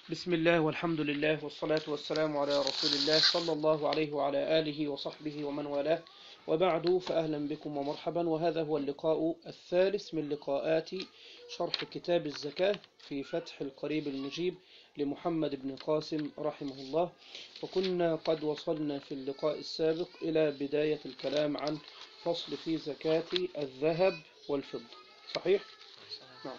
بسم الله والحمد لله والصلاة والسلام على رسول الله صلى الله عليه وعلى آله وصحبه ومن والاه وبعد فأهلا بكم ومرحبا وهذا هو اللقاء الثالث من لقاءات شرح كتاب الزكاة في فتح القريب المجيب لمحمد بن قاسم رحمه الله وكنا قد وصلنا في اللقاء السابق إلى بداية الكلام عن فصل في زكاة الذهب والفضة صحيح؟ نعم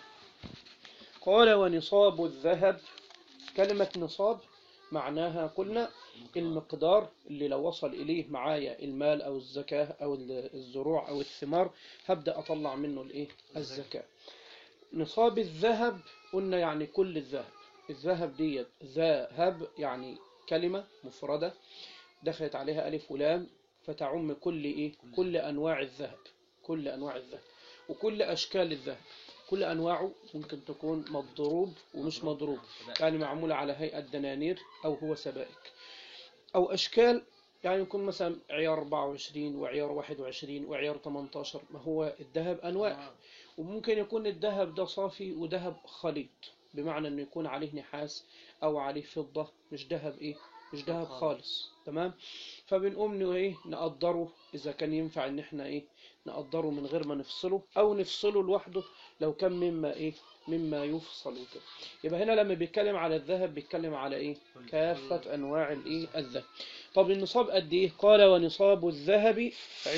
قال ونصاب الذهب كلمة نصاب معناها قلنا المقدار اللي لو وصل إليه معايا المال أو الزكاة أو الزروع أو الثمار هبدأ أطلع منه الإيه الزكاة نصاب الذهب قلنا يعني كل الذهب الذهب ديت ذهب يعني كلمة مفردة دخلت عليها ألف ولام فتعم كل إيه كل أنواع الذهب كل أنواع الذهب وكل أشكال الذهب كل أنواعه ممكن تكون مضروب ومش مضروب يعني معمولة على هيئة دنانير أو هو سبائك أو أشكال يعني يكون مثلا عيار 24 وعيار 21 وعيار 18 ما هو الذهب أنواع وممكن يكون الذهب ده صافي وذهب خليط بمعنى انه يكون عليه نحاس او عليه فضة مش ذهب ايه مش ذهب خالص تمام فبنقوم ايه نقدره اذا كان ينفع ان احنا ايه نقدره من غير ما نفصله او نفصله لوحده لو كان مما ايه مما يفصل وكده يبقى هنا لما بيتكلم على الذهب بيتكلم على ايه كافة انواع الايه الذهب طب النصاب قد ايه قال ونصاب الذهب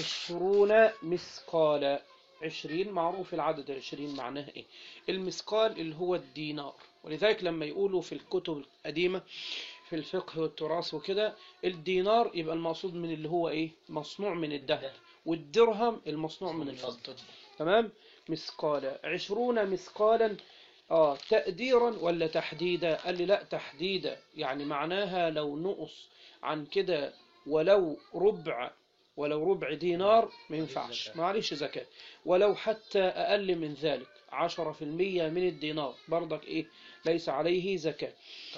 عشرون مثقالا عشرين معروف العدد عشرين معناه ايه المثقال اللي هو الدينار ولذلك لما يقولوا في الكتب القديمة في الفقه والتراث وكده الدينار يبقى المقصود من اللي هو ايه مصنوع من الذهب والدرهم المصنوع من الفضة تمام مثقالا عشرون مثقالا اه تقديرا ولا تحديدا قال لي لا تحديدا يعني معناها لو نقص عن كده ولو ربع ولو ربع دينار ما ينفعش معلش زكاة ولو حتى أقل من ذلك عشرة في المية من الدينار برضك إيه ليس عليه زكاة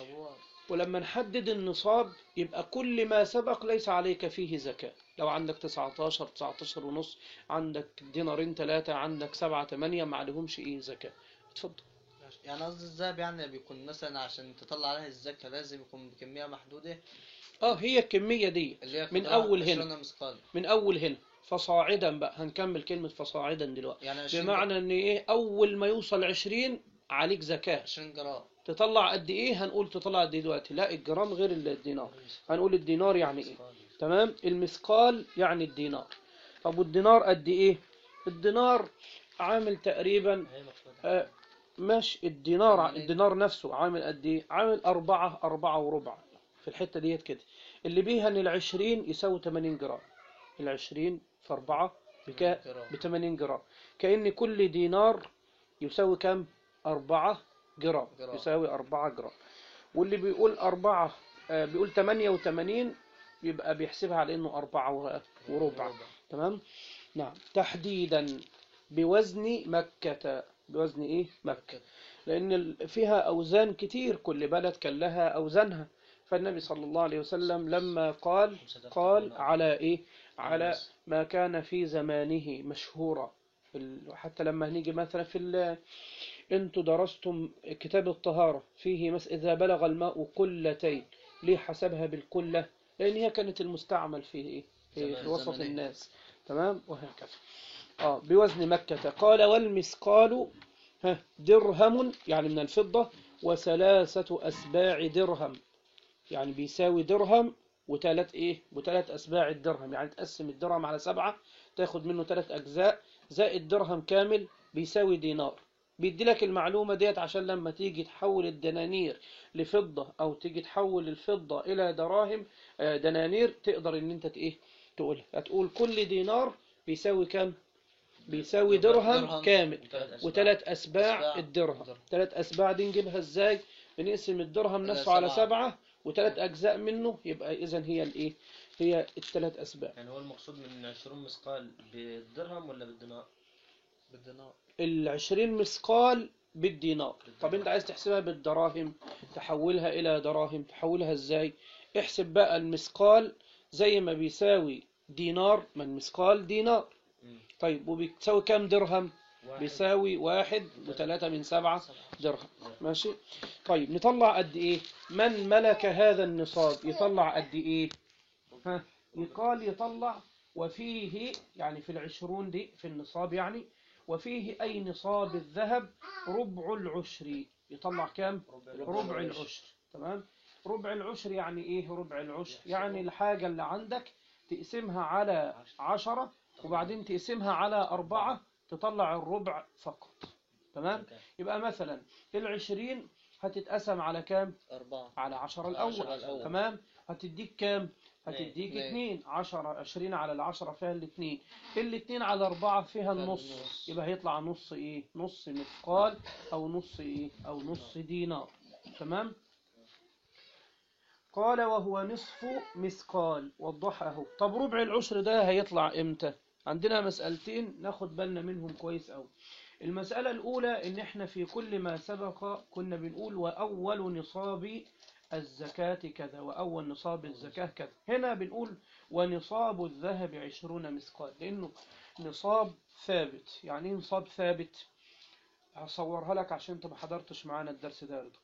ولما نحدد النصاب يبقى كل ما سبق ليس عليك فيه زكاة لو عندك 19 19 ونص عندك دينارين ثلاثة عندك سبعة ثمانية ما عليهمش إيه زكاة اتفضل يعني قصدي الذهب يعني بيكون مثلا عشان تطلع عليه الزكاة لازم يكون بكمية محدودة اه هي الكمية دي اللي هي من قدرها أول هنا 20 مثقال من أول هنا فصاعدا بقى هنكمل كلمة فصاعدا دلوقتي يعني 20 بمعنى ان ايه اول ما يوصل 20 عليك زكاة 20 جرام تطلع قد ايه هنقول تطلع قد ايه دلوقتي لا الجرام غير الدينار هنقول الدينار يعني ايه تمام المثقال يعني الدينار طب والدينار قد ايه الدينار عامل تقريبا آه ماشي الدينار الدينار نفسه عامل قد ايه عامل أربعة أربعة وربع في الحتة ديت كده اللي بيها ان العشرين يساوي 80 جرام العشرين في أربعة بكا ب 80 جرام كأن كل دينار يساوي كم أربعة جرام جرام. يساوي أربعة جرام واللي بيقول أربعة آه، بيقول 88 يبقى بيحسبها على إنه أربعة و- وربع تمام نعم تحديدا بوزن مكة بوزن إيه مكة لأن ال- فيها أوزان كتير كل بلد كان لها أوزانها فالنبي صلى الله عليه وسلم لما قال قال على إيه على ما كان في زمانه مشهورا ال- حتى لما نيجي مثلا في ال- انتوا درستم كتاب الطهارة فيه مس إذا بلغ الماء قلتين ليه حسبها بالقلة لأن هي كانت المستعمل في إيه في, زمان- في وسط زمانية. الناس تمام وهكذا آه بوزن مكة قال والمثقال ها درهم يعني من الفضة وثلاثة أسباع درهم يعني بيساوي درهم وثلاث ايه وثلاث اسباع الدرهم يعني تقسم الدرهم على سبعة تاخد منه ثلاث اجزاء زائد درهم كامل بيساوي دينار بيدي لك المعلومة ديت عشان لما تيجي تحول الدنانير لفضة او تيجي تحول الفضة الى دراهم آه، دنانير تقدر ان انت ت- ايه تقولها هتقول كل دينار بيساوي كام بيساوي درهم درهم كامل وثلاث وثلاث أسباع أسباع الدرهم الدرهم. ثلاث أسباع دي نجيبها إزاي بنقسم الدرهم على نفسه على سبعة. سبعة وثلاث أجزاء منه يبقى إذا هي الإيه هي الثلاث أسباع يعني هو المقصود من 20 مثقال بالدرهم ولا بالدينار؟ بالدينار العشرين مثقال بالدينار طب أنت عايز تحسبها بالدراهم تحولها إلى دراهم تحولها إزاي احسب بقى المثقال زي ما بيساوي دينار ما المثقال دينار مم. طيب وبتساوي كام درهم واحد. بيساوي واحد وثلاثة من سبعة درهم ماشي طيب نطلع قد ايه من ملك هذا النصاب يطلع قد ايه ها يقال يطلع وفيه يعني في العشرون دي في النصاب يعني وفيه أي نصاب الذهب ربع العشر يطلع كام ربع العشر تمام ربع العشر يعني ايه ربع العشر يعني الحاجة اللي عندك تقسمها على عشرة وبعدين تقسمها على أربعة تطلع الربع فقط تمام يبقى مثلا العشرين هتتقسم على كام أربعة على عشرة عشرة الأول الأول. تمام هتديك كام هتديك اتنين. اتنين عشرة عشرين على العشرة فيها الاتنين الاتنين على أربعة فيها النص النص. يبقى هيطلع نص ايه نص مثقال أو نص ايه أو نص دينار تمام قال وهو نصف مثقال وضحها اهو طب ربع العشر ده هيطلع امتى عندنا مسألتين ناخد بالنا منهم كويس أوي المسألة الأولى إن إحنا في كل ما سبق كنا بنقول وأول نصاب الزكاة كذا وأول نصاب الزكاة كذا هنا بنقول ونصاب الذهب عشرون مثقال لأنه نصاب ثابت يعني إيه نصاب ثابت هصورها لك عشان انت ما حضرتش معانا الدرس ده يا رضا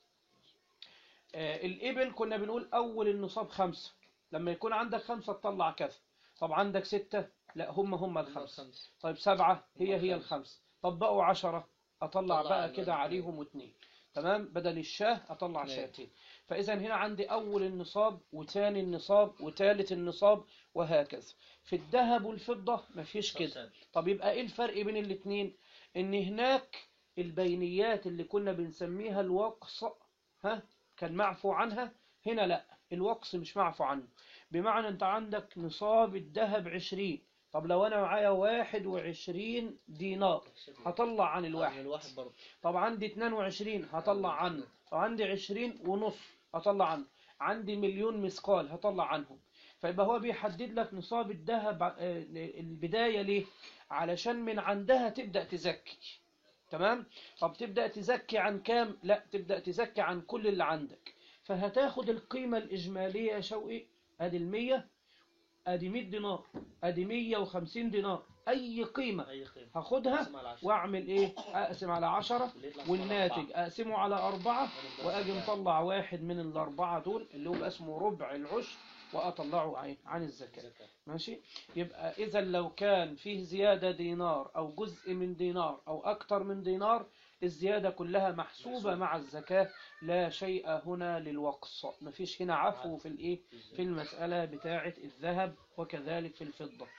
آه الإبل كنا بنقول أول النصاب خمسة لما يكون عندك خمسة تطلع كذا طب عندك ستة لا هم هم الخمسة خمسة طيب سبعة هي هي الخمسة طب بقوا عشرة أطلع طلع بقى على كده الاثنين. عليهم اتنين تمام بدل الشاه أطلع اثنين. شاتين فإذا هنا عندي أول النصاب وتاني النصاب وتالت النصاب وهكذا في الذهب والفضة مفيش كده طب يبقى إيه الفرق بين الاتنين إن هناك البينيات اللي كنا بنسميها الوقص ها كان معفو عنها هنا لا الوقص مش معفو عنه بمعنى انت عندك نصاب الذهب عشرين طب لو انا معايا واحد وعشرين دينار هطلع عن الواحد الواحد الواحد برضه طب عندي 22 هطلع عنه طب عندي 20 ونص هطلع عنه عندي مليون مثقال هطلع عنهم فيبقى هو بيحدد لك نصاب الذهب آه، البداية ليه علشان من عندها تبدأ تزكي تمام طب تبدأ تزكي عن كام لا تبدأ تزكي عن كل اللي عندك فهتاخد القيمة الإجمالية يا شوقي ادي المية ادي 100 دينار ادي 150 دينار اي قيمة أي قيمة هاخدها اسم على عشرة. واعمل ايه اقسم على عشرة اللي يطلع على والناتج أربعة. اقسمه على أربعة ونبدأ واجي الزكاة. مطلع واحد من الأربعة دول اللي هو اسمه ربع العشر وأطلعه عن- عن الزكاة زكاة. ماشي يبقى إذا لو كان فيه زيادة دينار أو جزء من دينار أو أكتر من دينار الزيادة كلها محسوبة محسوبة. مع الزكاة لا شيء هنا للوقص مفيش هنا عفو في الإيه في المسألة بتاعة الذهب وكذلك في الفضة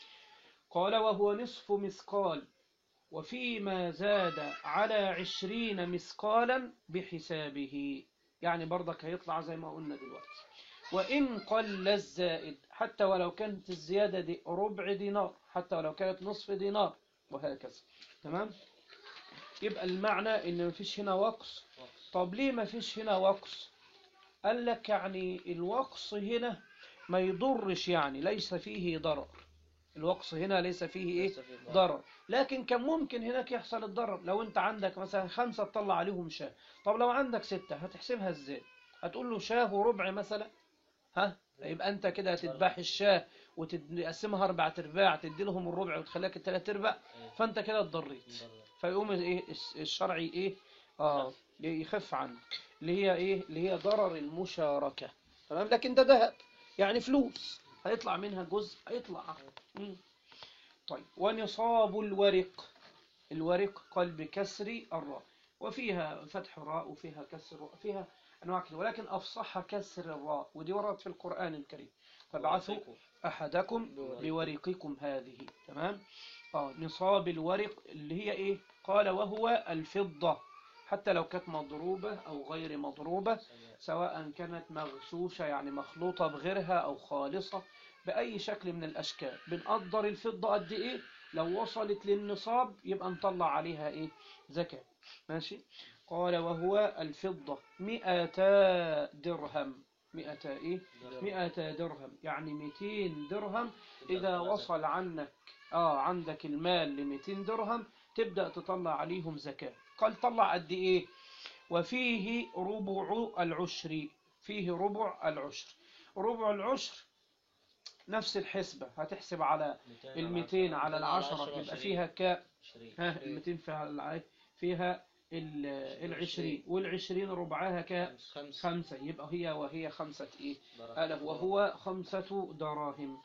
قال وهو نصف مثقال وفيما زاد على عشرين مثقالا بحسابه يعني برضك هيطلع زي ما قلنا دلوقتي وإن قل الزائد حتى ولو كانت الزيادة دي ربع دينار حتى ولو كانت نصف دينار وهكذا تمام يبقى المعنى إن مفيش هنا وقص طب ليه مفيش هنا وقص قال لك يعني الوقص هنا ما يضرش يعني ليس فيه ضرر الوقص هنا ليس فيه ايه ليس فيه ضرر. ضرر لكن كان ممكن هناك يحصل الضرر لو انت عندك مثلا خمسة تطلع عليهم شاه طب لو عندك ستة هتحسبها ازاي هتقول له شاه وربع مثلا ها يبقى انت كده هتذبح الشاه وتقسمها اربع ارباع تدي لهم الربع وتخليك الثلاث ارباع فانت كده اتضريت فيقوم ايه الش- الشرعي ايه اه يخف عنه اللي هي ايه اللي هي ضرر المشاركة تمام لكن ده ذهب يعني فلوس هيطلع منها جزء هيطلع مم. طيب ونصاب الورق الورق قال بكسر الراء وفيها فتح راء وفيها كسر راء فيها انواع كده ولكن افصح كسر الراء ودي وردت في القرآن الكريم فابعثوا أحدكم بورقكم هذه تمام آه نصاب الورق اللي هي إيه قال وهو الفضة حتى لو كانت مضروبة أو غير مضروبة سواء كانت مغشوشة يعني مخلوطة بغيرها أو خالصة بأي شكل من الأشكال بنقدر الفضة قد إيه لو وصلت للنصاب يبقى نطلع عليها إيه زكاة ماشي قال وهو الفضة مئتا درهم مئتا إيه مئة درهم يعني 200 درهم إذا وصل عنك آه عندك المال ل 200 درهم تبدأ تطلع عليهم زكاة قال طلع قد إيه وفيه ربع العشر فيه ربع العشر ربع العشر نفس الحسبة هتحسب على 200 ال 200 على على العشرة عشرة يبقى عشرين. فيها كام 20 ها ال 200 فيها الع- فيها ال ال 20 وال 20 ربعها كام خمسة خمسة يبقى هي وهي خمسة ايه دراهم. ألف وهو خمسة دراهم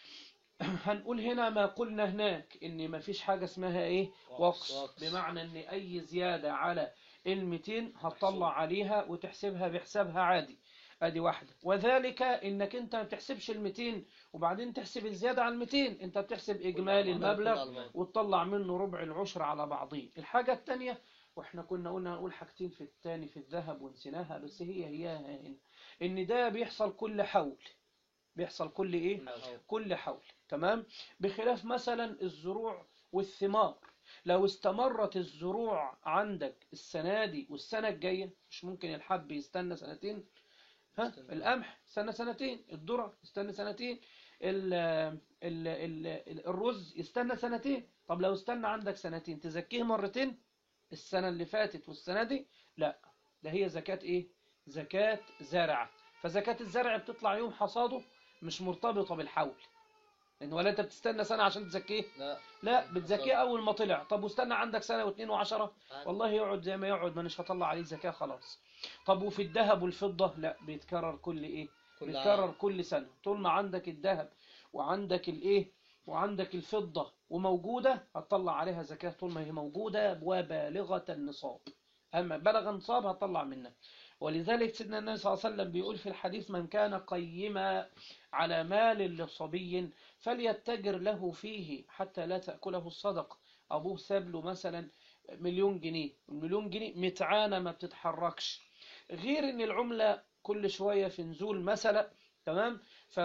هنقول هنا ما قلنا هناك ان ما فيش حاجة اسمها ايه وقص وقص. بمعنى ان اي زيادة على ال 200 هتطلع عليها وتحسبها بحسابها عادي ادي واحدة وذلك انك انت ما بتحسبش ال 200 وبعدين تحسب الزيادة على ال 200 انت بتحسب اجمالي كل على المبلغ بعض. وتطلع منه ربع العشر على بعضيه الحاجة التانية واحنا كنا قلنا نقول حاجتين في التاني في الذهب ونسيناها بس هي هي هنا ان ده بيحصل كل حول بيحصل كل ايه كل حول تمام بخلاف مثلا الزروع والثمار لو استمرت الزروع عندك السنة دي والسنة الجاية مش ممكن الحب يستنى سنتين ها يستنى. القمح استنى سنتين الذرة يستنى سنتين ال ال ال ال- الرز يستنى سنتين طب لو استنى عندك سنتين تزكيه مرتين السنة اللي فاتت والسنة دي لا ده هي زكاة ايه زكاة زرع فزكاة الزرع بتطلع يوم حصاده مش مرتبطة بالحول لأن ولا انت بتستنى سنة عشان تزكيه لا لا بتزكيه أول ما طلع طب واستنى عندك سنة واثنين وعشرة والله يقعد زي ما يقعد ما مش هطلع عليه زكاة خلاص طب وفي الذهب والفضة لا بيتكرر كل ايه كل بيتكرر عام. كل سنة طول ما عندك الذهب وعندك الايه وعندك الفضة وموجودة هتطلع عليها زكاة طول ما هي موجودة وبالغة النصاب أما بلغ النصاب هتطلع منها ولذلك سيدنا النبي صلى الله عليه وسلم بيقول في الحديث من كان قيما على مال لصبي فليتجر له فيه حتى لا تأكله الصدقة أبوه ساب له مثلا مليون جنيه المليون جنيه متعانة ما بتتحركش غير ان العملة كل شوية في نزول مثلا تمام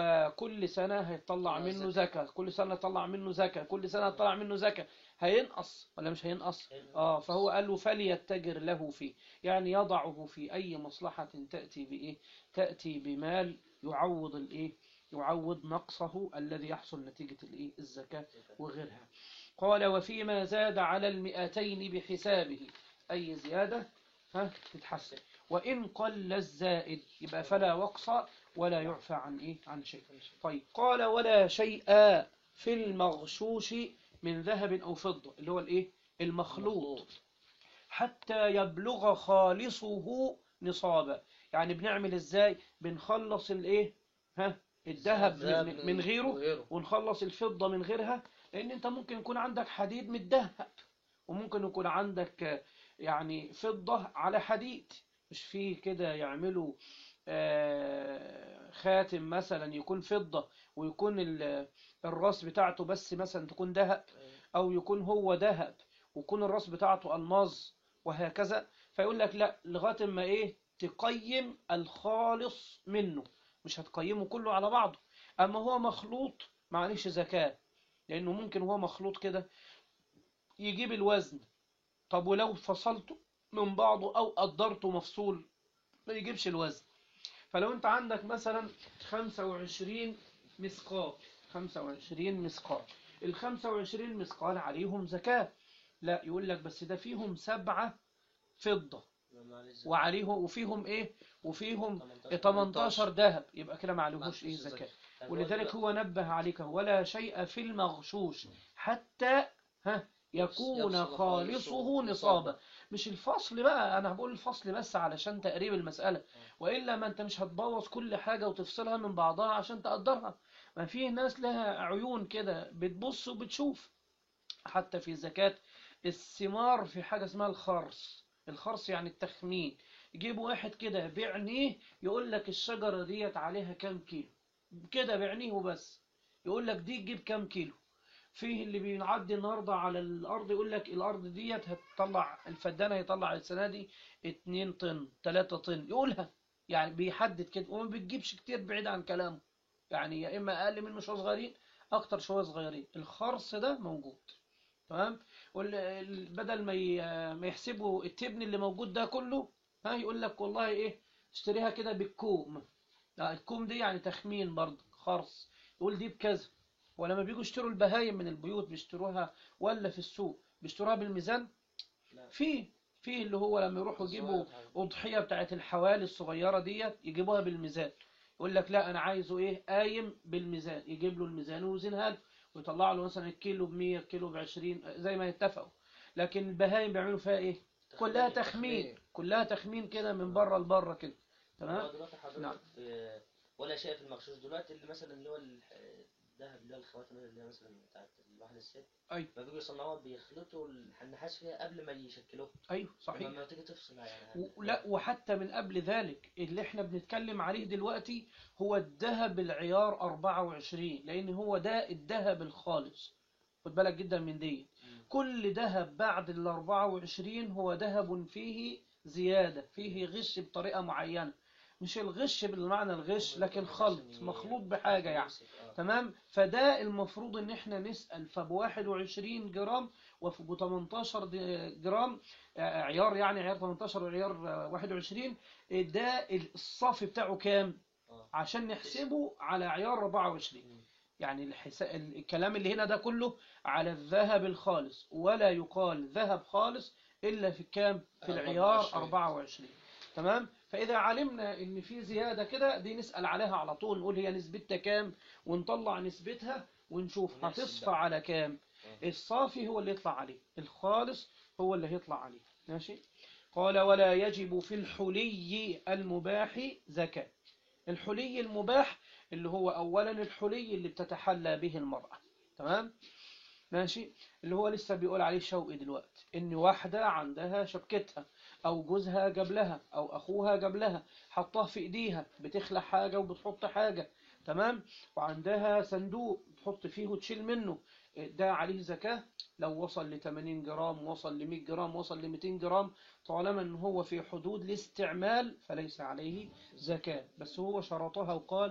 فكل سنة هيطلع آه، منه زكاة. زكاة كل سنة يطلع منه زكاة كل سنة يطلع منه زكاة هينقص ولا مش هينقص اه فهو قال له فليتجر له فيه يعني يضعه في اي مصلحة تأتي بايه تأتي بمال يعوض الايه يعوض نقصه الذي يحصل نتيجة الايه الزكاة وغيرها قال وفيما زاد على المئتين بحسابه أي زيادة ها تتحسب وإن قل الزائد يبقى فلا وقص ولا يعفى عن إيه عن شيء طيب قال ولا شيء في المغشوش من ذهب أو فضة اللي هو الإيه المخلوط حتى يبلغ خالصه نصابا يعني بنعمل إزاي بنخلص الإيه ها الذهب من, من غيره ونخلص الفضة من غيرها لأن أنت ممكن يكون عندك حديد متذهب وممكن يكون عندك آه، يعني فضة على حديد مش فيه كده يعملوا آه، خاتم مثلا يكون فضة ويكون ال- الراس بتاعته بس مثلا تكون ذهب أو يكون هو ذهب ويكون الراس بتاعته ألماظ وهكذا فيقول لك لا لغاية ما إيه تقيم الخالص منه مش هتقيمه كله على بعضه أما هو مخلوط معلش زكاة لأنه ممكن هو مخلوط كده يجيب الوزن طب ولو فصلته من بعضه أو قدرته مفصول ما يجيبش الوزن فلو أنت عندك مثلا 25 مثقال 25 مثقال ال 25 مثقال عليهم زكاة لا يقول لك بس ده فيهم سبعة فضة وعليهم وفيهم ايه وفيهم 18 ذهب يبقى كده ما عليهوش ايه زكاة ولذلك هو نبه عليك ولا شيء في المغشوش حتى ها يكون يفصل خالصه خالصه نصابا مش الفصل بقى انا بقول الفصل بس علشان تقريب المسألة والا ما انت مش هتبوظ كل حاجة وتفصلها من بعضها عشان تقدرها ما في ناس لها عيون كده بتبص وبتشوف حتى في زكاة الثمار في حاجة اسمها الخرص الخرص يعني التخمين يجيب واحد كده بعينيه يقول لك الشجرة ديت عليها كام كيلو كده بعينيه وبس يقول لك دي تجيب كام كيلو فيه اللي بيعدي النهارده على الارض يقول لك الارض ديت هتطلع الفدان هيطلع السنه دي 2 طن 3 طن يقولها يعني بيحدد كده وما بتجيبش كتير بعيد عن كلامه يعني يا اما اقل منه شويه صغيرين اكتر شويه صغيرين الخرص ده موجود تمام وال- ال- بدل ما ي- ما يحسبوا التبن اللي موجود ده كله ها يقول لك والله ايه اشتريها كده بالكوم لا الكوم دي يعني تخمين برضه خرص يقول دي بكذا ولما بيجوا يشتروا البهايم من البيوت بيشتروها ولا في السوق بيشتروها بالميزان لا. في في اللي هو لما يروحوا يجيبوا أضحية بتاعت الحوالي الصغيرة ديت يجيبوها بالميزان يقول لك لا انا عايزه ايه قايم بالميزان يجيب له الميزان ويوزنها له ويطلع له مثلا الكيلو ب 100 الكيلو ب 20 زي ما يتفقوا لكن البهايم بيعملوا فيها ايه كلها تخمين كلها تخمين كده من بره لبره كده هو تمام دلوقتي حضرتك نعم. في ولا شيء في المغشوش دلوقتي اللي مثلا اللي هو ال- الذهب اللي هو الخواتم اللي هي مثلا بتاعت الواحدة الست أيوة. ما بيجوا يصنعوها بيخلطوا النحاس فيها قبل ما يشكلوها ايوه صحيح لما تيجي تفصل يعني ولا وحتى من قبل ذلك اللي احنا بنتكلم عليه دلوقتي هو الذهب العيار 24 لان هو ده الذهب الخالص خد بالك جدا من دي مم. كل ذهب بعد ال 24 هو ذهب فيه زيادة فيه غش بطريقة معينة مش الغش بالمعنى الغش لكن خلط مخلوط بحاجة يعني تمام فده المفروض ان احنا نسأل فب 21 جرام وب 18 د- جرام آه، عيار يعني عيار 18 وعيار آه، 21 آه، ده الصافي بتاعه كام آه. عشان نحسبه على عيار 24 مم. يعني الحسا... الكلام اللي هنا ده كله على الذهب الخالص ولا يقال ذهب خالص إلا في كام في العيار 24. 24 تمام فإذا علمنا إن في زيادة كده دي نسأل عليها على طول نقول هي نسبتها كام ونطلع نسبتها ونشوف ونحسب هتصفى بقى. على كام آه. الصافي هو اللي يطلع عليه الخالص هو اللي هيطلع عليه ماشي قال ولا يجب في الحلي المباح زكاة الحلي المباح اللي هو أولا الحلي اللي بتتحلى به المرأة تمام ماشي اللي هو لسه بيقول عليه شوقي دلوقتي ان واحدة عندها شبكتها او جوزها جاب لها او اخوها جاب لها حطها في ايديها بتخلع حاجة وبتحط حاجة تمام وعندها صندوق تحط فيه وتشيل منه ده عليه زكاة لو وصل ل 80 جرام وصل ل 100 جرام وصل ل 200 جرام طالما ان هو في حدود الاستعمال فليس عليه زكاة بس هو شرطها وقال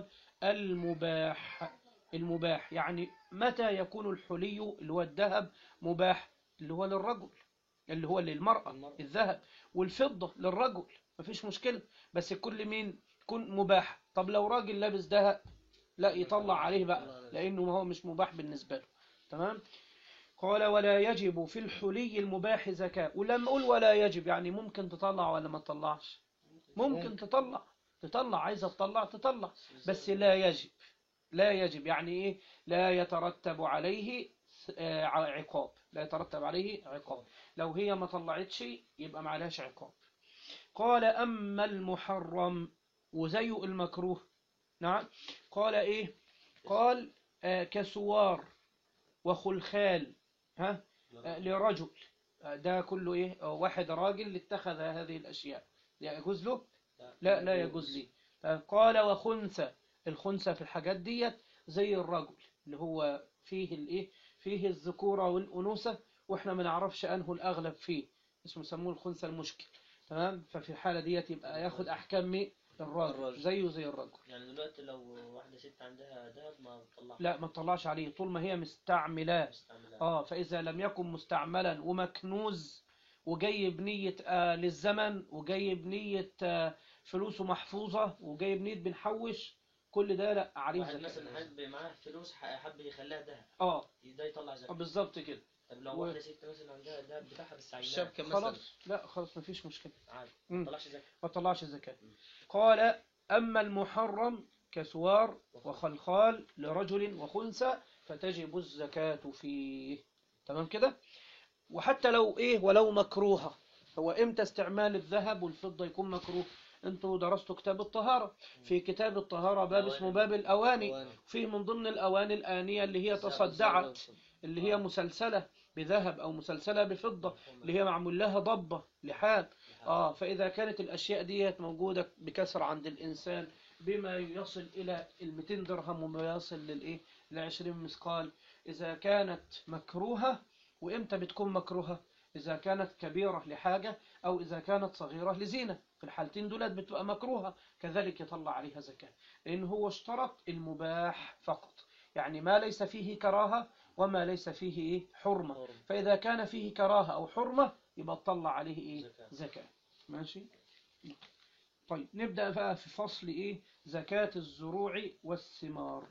المباح المباح يعني متى يكون الحلي اللي هو الذهب مباح اللي هو للرجل اللي هو للمرأة المرأة. الذهب والفضة للرجل مفيش مشكلة بس كل مين يكون مباح طب لو راجل لابس ذهب لا يطلع عليه بقى لأنه ما هو مش مباح بالنسبة له تمام قال ولا يجب في الحلي المباح زكاة ولما أقول ولا يجب يعني ممكن تطلع ولا ما تطلعش ممكن تطلع تطلع عايزة تطلع تطلع بس لا يجب لا يجب يعني إيه لا يترتب عليه آه، عقاب لا يترتب عليه عقاب لو هي ما طلعتش يبقى ما عليهاش عقاب قال أما المحرم وزي المكروه نعم قال إيه قال آه، كسوار وخلخال ها آه، لرجل آه، ده كله إيه آه، واحد راجل اتخذ هذه الأشياء يجوز له لا لا يجوز لي آه، قال وخنثى الخنثى في الحاجات ديت زي الرجل اللي هو فيه الايه فيه الذكورة والأنوثة واحنا ما نعرفش انه الأغلب فيه اسمه يسموه الخنثى المشكل تمام ففي الحالة ديت يبقى ياخد أحكام مين الراجل الراجل. زيه زي الرجل يعني دلوقتي لو واحدة ست عندها ذهب ما بتطلعش لا ما تطلعش عليه طول ما هي مستعملاه مستعملها. اه فإذا لم يكن مستعملا ومكنوز وجاي بنية آه للزمن وجاي بنية آه فلوسه محفوظة وجاي بنية بنحوش كل ده لا عليه واحد زكاة مثلا حب معاه فلوس ح- حب يخليها ذهب اه ده يطلع آه، زكاة بالظبط كده طب لو و- واحدة ست مثلا عندها الذهب بتاعها بس عينها الشبكة مثلا خلاص لا خلاص مفيش مشكلة عادي مم. ما تطلعش زكاة ما طلعش الزكاة قال أما المحرم كسوار وخلخال لرجل وخنثى فتجب الزكاة فيه تمام كده وحتى لو إيه ولو مكروهة هو إمتى استعمال الذهب والفضة يكون مكروه انتوا درستوا كتاب الطهارة في كتاب الطهارة باب اسمه باب الأواني أواني. في من ضمن الأواني الآنية اللي هي الذهب تصدعت والفضة. اللي هي مسلسلة بذهب أو مسلسلة بفضة اللي هي معمول لها ضبة لحال آه فإذا كانت الأشياء ديت موجودة بكسر عند الإنسان بما يصل إلى ال 200 درهم وما يصل للإيه ل 20 مثقال إذا كانت مكروهة وإمتى بتكون مكروهة إذا كانت كبيرة لحاجة أو إذا كانت صغيرة لزينة في الحالتين دولت بتبقى مكروهة كذلك يطلع عليها زكاة لأن هو اشترط المباح فقط يعني ما ليس فيه كراهة وما ليس فيه إيه حرمة حرمة. فإذا كان فيه كراهة أو حرمة يبقى تطلع عليه إيه زكاة. زكاة ماشي طيب نبدأ بقى في فصل إيه زكاة الزروع والثمار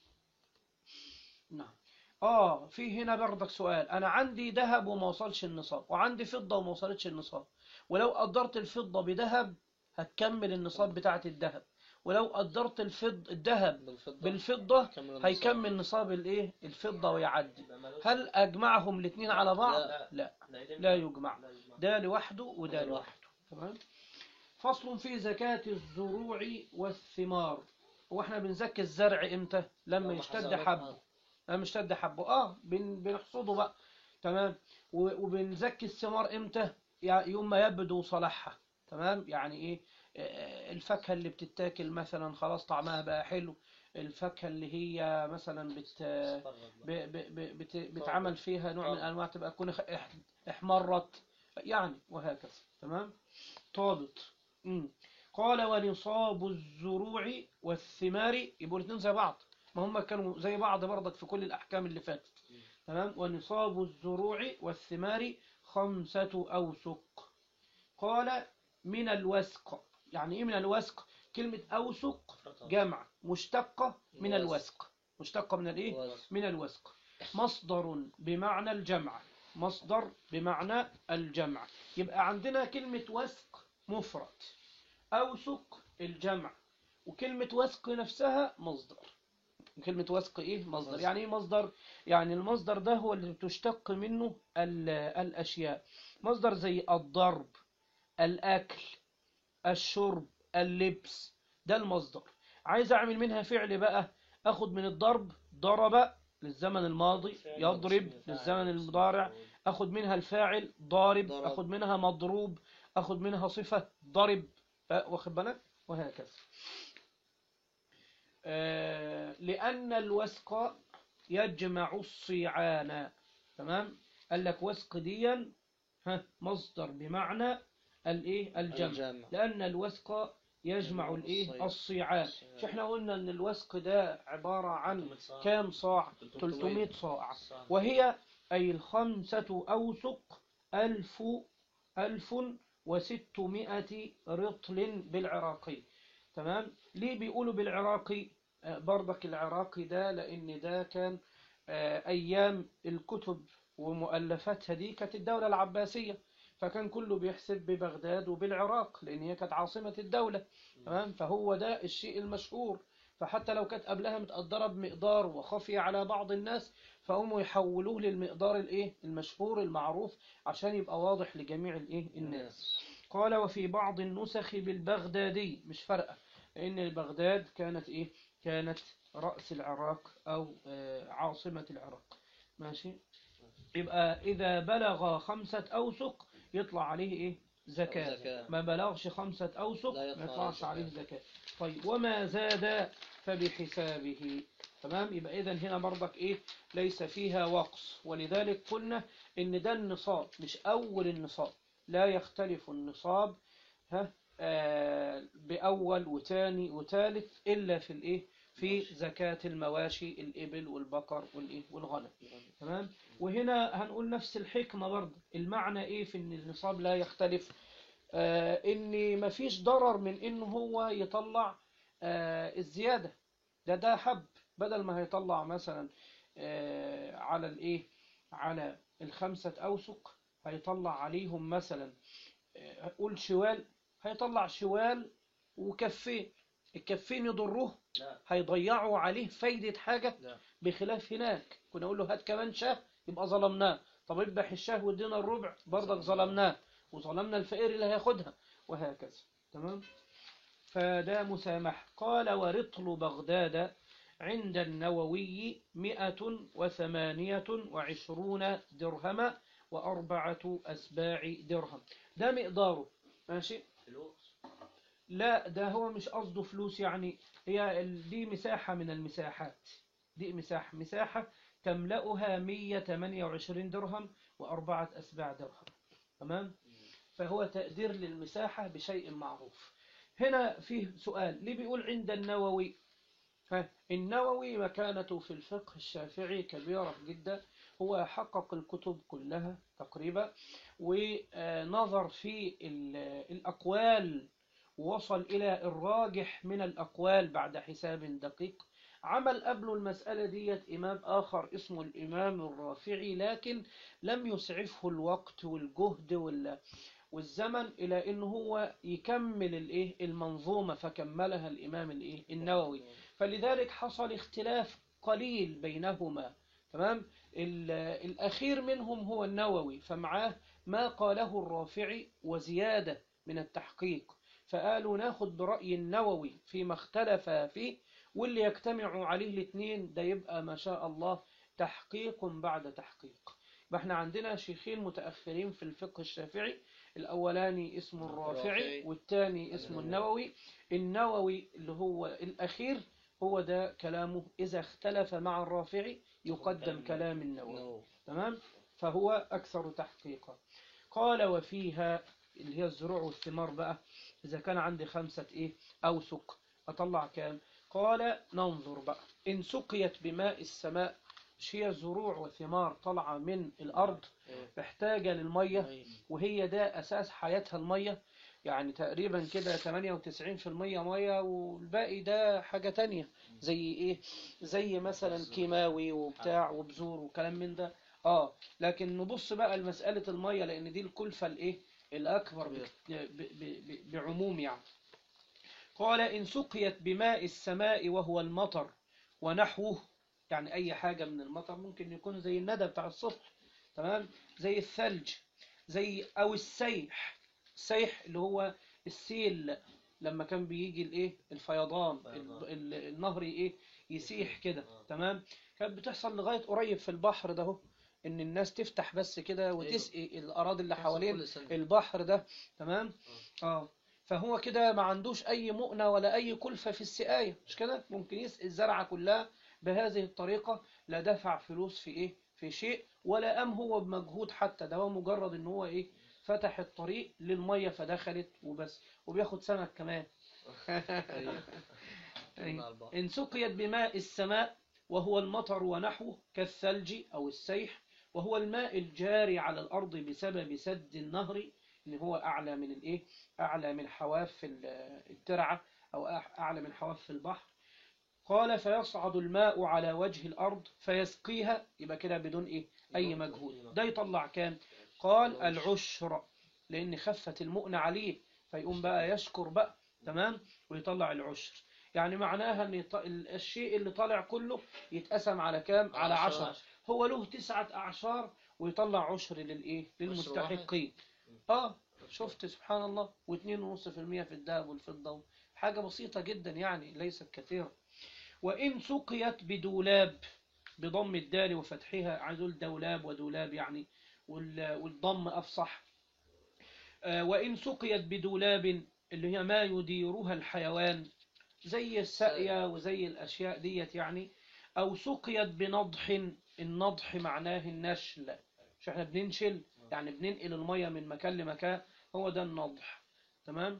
نعم آه في هنا برضك سؤال أنا عندي ذهب وما وصلش النصاب وعندي فضة وما وصلتش النصاب ولو قدرت الفضة بذهب هتكمل النصاب بتاعة الذهب ولو قدرت الفض الذهب بالفضة بالفضة كمل النصاب. هيكمل نصاب الايه الفضة ويعدي يبقى ملوش- هل اجمعهم الاثنين على بعض لا. لا لا يلم- لا يجمع لا يجمع. ده لوحده وده وده لوحده تمام فصل في زكاة الزروع والثمار واحنا بنزكي الزرع امتى لما لما يشتد حصلت- حبه آه. لما يشتد حبه اه بن بنحصده بقى تمام و- وبنزكي الثمار امتى يع- يوم ما يبدو صلاحها تمام يعني ايه آه، الفاكهة اللي بتتاكل مثلا خلاص طعمها بقى حلو الفاكهة اللي هي مثلا بت استغرب بقى. ب ب ب بت بتعمل فيها نوع من طابت. انواع تبقى تكون اخ- اح- احمرت يعني وهكذا تمام طابت مم. قال ونصاب الزروع والثمار يبقوا الاثنين زي بعض ما هم كانوا زي بعض برضك في كل الاحكام اللي فاتت تمام ونصاب الزروع والثمار خمسة أوسق قال من الوسق يعني ايه من الوسق كلمة أوسق جمع مشتقة من الوسق. الوسق مشتقة من الايه الوسق. من الوسق مصدر بمعنى الجمع مصدر بمعنى الجمع يبقى عندنا كلمة وسق مفرد أوسق الجمع وكلمة وسق نفسها مصدر كلمة وسق إيه مصدر مصدر. يعني إيه مصدر يعني المصدر ده هو اللي تشتق منه ال- الأشياء مصدر زي الضرب الأكل الشرب اللبس ده المصدر عايز أعمل منها فعل بقى أخد من الضرب ضرب للزمن الماضي فعل يضرب اسم فاعل للزمن اسم المضارع مفعول. أخد منها الفاعل ضارب ضرب. أخد منها مضروب أخد منها صفة ضرب أه، واخد بالك وهكذا آه، لأن الوسق يجمع الصيعان تمام قال لك وسق ديا ها مصدر بمعنى الايه الجمع الجمع. لأن الوسق يجمع يجمع الايه الصيع. الصيعان الصيعان. مش احنا قلنا ان الوسق ده عبارة عن 300 صاع. كام صاع 300 300 صاع صاع. وهي أي الخمسة أوسق ألف ألف وستمائة رطل بالعراقي تمام ليه بيقولوا بالعراقي آه، برضك العراقي ده لأن ده كان آه، أيام الكتب ومؤلفاتها دي كانت الدولة العباسية فكان كله بيحسب ببغداد وبالعراق لأن هي كانت عاصمة الدولة تمام فهو ده الشيء المشهور فحتى لو كانت قبلها متقدرة بمقدار وخفي على بعض الناس فقوموا يحولوه للمقدار الايه المشهور المعروف عشان يبقى واضح لجميع الايه الناس قال وفي بعض النسخ بالبغدادي مش فارقة لأن بغداد كانت إيه كانت رأس العراق أو آه، عاصمة العراق ماشي يبقى إذا بلغ خمسة أوسق يطلع عليه إيه زكاة زكاة. ما بلغش خمسة أوسق لا يطلع ما يطلعش عليه عليه زكاة. زكاة طيب وما زاد فبحسابه تمام يبقى إذا هنا برضك إيه ليس فيها وقص ولذلك قلنا إن ده النصاب مش أول النصاب لا يختلف النصاب ها آه بأول وتاني وتالت إلا في الإيه في زكاة المواشي الإبل والبقر والإيه والغنم تمام وهنا هنقول نفس الحكمة برضه المعنى إيه في إن النصاب لا يختلف آه إن مفيش ضرر من إنه هو يطلع آه الزيادة ده ده حب بدل ما هيطلع مثلا آه على الإيه على الخمسة أوسق هيطلع عليهم مثلا آه، قول شوال هيطلع شوال وكفين الكفين يضروه لا هيضيعوا عليه فايدة حاجة لا بخلاف هناك كنا نقول له هات كمان شاه يبقى ظلمناه طب اذبح الشاه وادينا الربع برضك ظلمناه وظلمنا الفقير اللي هياخدها وهكذا تمام فده مسامح قال ورطل بغداد عند النووي مئة وثمانية وعشرون درهما وأربعة أسباع درهم ده مقداره ماشي فلوس لا ده هو مش قصده فلوس يعني هي ال- دي مساحة من المساحات دي مساحة مساحة تملأها 128 درهم وأربعة أسباع درهم تمام فهو تقدير للمساحة بشيء معروف هنا فيه سؤال ليه بيقول عند النووي ها النووي مكانته في الفقه الشافعي كبيرة جدا هو حقق الكتب كلها تقريبا ونظر في ال- الأقوال ووصل إلى الراجح من الأقوال بعد حساب دقيق عمل قبله المسألة ديت إمام آخر اسمه الإمام الرافعي لكن لم يسعفه الوقت والجهد وال والزمن إلى إن هو يكمل الإيه المنظومة فكملها الإمام الإيه النووي فلذلك حصل اختلاف قليل بينهما تمام ال- الأخير منهم هو النووي فمعاه ما قاله الرافعي وزيادة من التحقيق فقالوا ناخد برأي النووي فيما اختلف فيه واللي يجتمعوا عليه الاثنين ده يبقى ما شاء الله تحقيق بعد تحقيق يبقى احنا عندنا شيخين متأخرين في الفقه الشافعي الأولاني اسمه الرافعي الرافعي. والثاني اسمه النووي النووي اللي هو الأخير هو ده كلامه إذا اختلف مع الرافعي يقدم كلام النووي تمام فهو أكثر تحقيقا قال وفيها اللي هي الزروع والثمار بقى إذا كان عندي خمسة إيه أوسق أطلع كام قال ننظر بقى إن سقيت بماء السماء مش هي زروع وثمار طالعة من الأرض محتاجة للمية وهي ده أساس حياتها المية يعني تقريبا كده 98% مية والباقي ده حاجة تانية زي إيه زي مثلا كيماوي وبتاع وبذور وكلام من ده اه لكن نبص بقى لمسألة المية لأن دي الكلفة الإيه الأكبر ب- ب- ب- ب- بعموم يعني قال إن سقيت بماء السماء وهو المطر ونحوه يعني أي حاجة من المطر ممكن يكون زي الندى بتاع الصبح تمام زي الثلج زي أو السيح السيح اللي هو السيل لما كان بيجي الايه الفيضان فيضان. ال- ال- النهر ايه يسيح كده تمام كانت بتحصل لغاية قريب في البحر ده هو ان الناس تفتح بس كده وتسقي الاراضي اللي حوالين كل سنة. البحر ده تمام اه فهو كده ما عندوش اي مؤنة ولا اي كلفة في السقاية مش كده ممكن يسقي الزرعة كلها بهذه الطريقة لا دفع فلوس في ايه في شيء ولا قام هو بمجهود حتى ده هو مجرد ان هو ايه فتح الطريق للمية فدخلت وبس وبياخد سمك كمان أيوة. أيوة. مع البحر. إن سقيت بماء السماء وهو المطر ونحوه كالثلج أو السيح وهو الماء الجاري على الأرض بسبب سد النهر اللي هو أعلى من الإيه؟ أعلى من حواف ال- الترعة أو أع- أعلى من حواف البحر قال فيصعد الماء على وجه الأرض فيسقيها يبقى كده بدون إيه؟ أي مجهود ده يطلع كام؟ قال العشر لأن خفت المؤنة عليه فيقوم بقى يشكر بقى تمام ويطلع العشر يعني معناها ان يط- ال- الشيء اللي طالع كله يتقسم على كام على عشرة. عشر هو له تسعة أعشار ويطلع عشر للإيه للمستحقين اه شفت سبحان الله واثنين ونص في المية في الذهب والفضة حاجة بسيطة جدا يعني ليست كثيرة وإن سقيت بدولاب بضم الدال وفتحها عايز اقول دولاب ودولاب يعني وال- والضم أفصح آه، وإن سقيت بدولاب اللي هي ما يديرها الحيوان زي السقيا وزي الأشياء ديت يعني أو سقيت بنضح النضح معناه النشل مش احنا بننشل يعني بننقل المية من مكان لمكان هو ده النضح تمام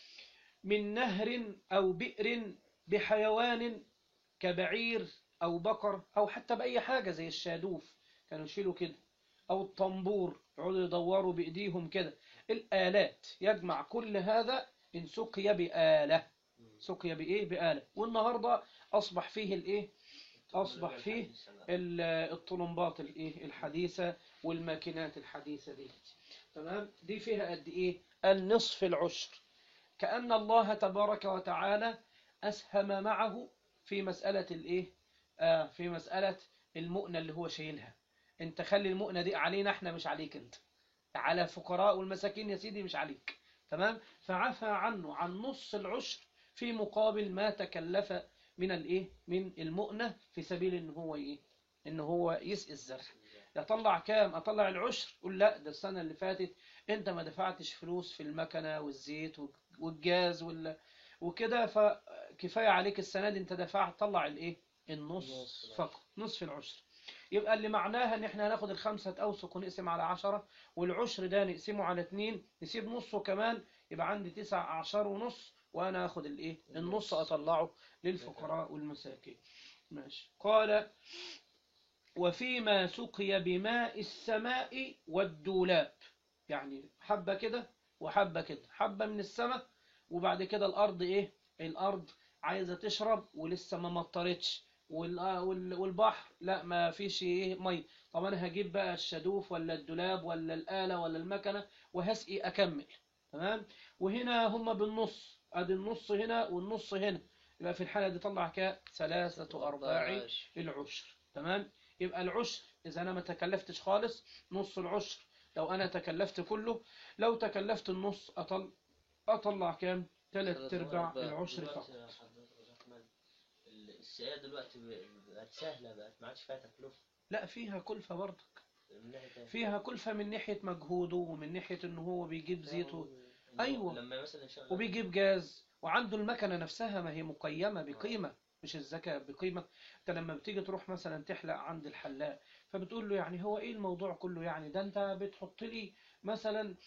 من نهر أو بئر بحيوان كبعير أو بقر أو حتى بأي حاجة زي الشادوف كانوا يشيلوا كده أو الطنبور يقعدوا يدوروا بإيديهم كده الآلات يجمع كل هذا إن سقي بآلة سقي بإيه بآلة والنهاردة أصبح فيه الإيه أصبح فيه ال- الطلمبات الإيه الحديثة والماكينات الحديثة دي تمام دي فيها قد إيه النصف العشر كأن الله تبارك وتعالى أسهم معه في مسألة الإيه آه في مسألة المؤنة اللي هو شايلها انت خلي المؤنة دي علينا احنا مش عليك انت على الفقراء والمساكين يا سيدي مش عليك تمام فعفى عنه عن نص العشر في مقابل ما تكلف من الايه من المؤنة في سبيل ان هو ايه ان هو يسقي الزرع يطلع كام اطلع العشر قول لا ده السنة اللي فاتت انت ما دفعتش فلوس في المكنة والزيت والجاز وال وكده فكفاية عليك السنة دي انت دفعت طلع الايه النص النص. فقط نصف العشر يبقى اللي معناها ان احنا هناخد الخمسة اوسق ونقسم على عشرة والعشر ده نقسمه على اتنين نسيب نصه كمان يبقى عندي تسع اعشار ونص وانا اخد الايه النص اطلعه للفقراء والمساكين ماشي قال وفيما سقي بماء السماء والدولاب يعني حبة كده وحبة كده حبة من السماء وبعد كده الأرض إيه الأرض عايزة تشرب ولسه ما مطرتش وال- آه، وال- والبحر لا ما فيش ايه ميه طب انا هجيب بقى الشادوف ولا الدولاب ولا الآلة ولا المكنة وهسقي اكمل تمام وهنا هما بالنص ادي النص هنا والنص هنا يبقى في الحالة دي طلع كده ثلاثة ارباع العشر تمام يبقى العشر اذا انا ما تكلفتش خالص نص العشر لو انا تكلفت كله لو تكلفت النص أطل اطلع كام ثلاث ثلاث ارباع أرباع. العشر دلوقتي فقط يا حضرتك يا رحمن، ال- السيادة دلوقتي ب- بقت سهلة بقت ما عادش فيها تكلفة لا فيها كلفة برضك من ناحية تانية. فيها كلفة من ناحية مجهوده ومن ناحية ان هو بيجيب زيته إن هو أيوة. لما مثلا يشغل وبيجيب جاز وعنده المكنة نفسها ما هي مقيمة بقيمة مش الزكاة بقيمة انت لما بتيجي تروح مثلا تحلق عند الحلاق فبتقول له يعني هو ايه الموضوع كله يعني ده انت بتحط لي مثلا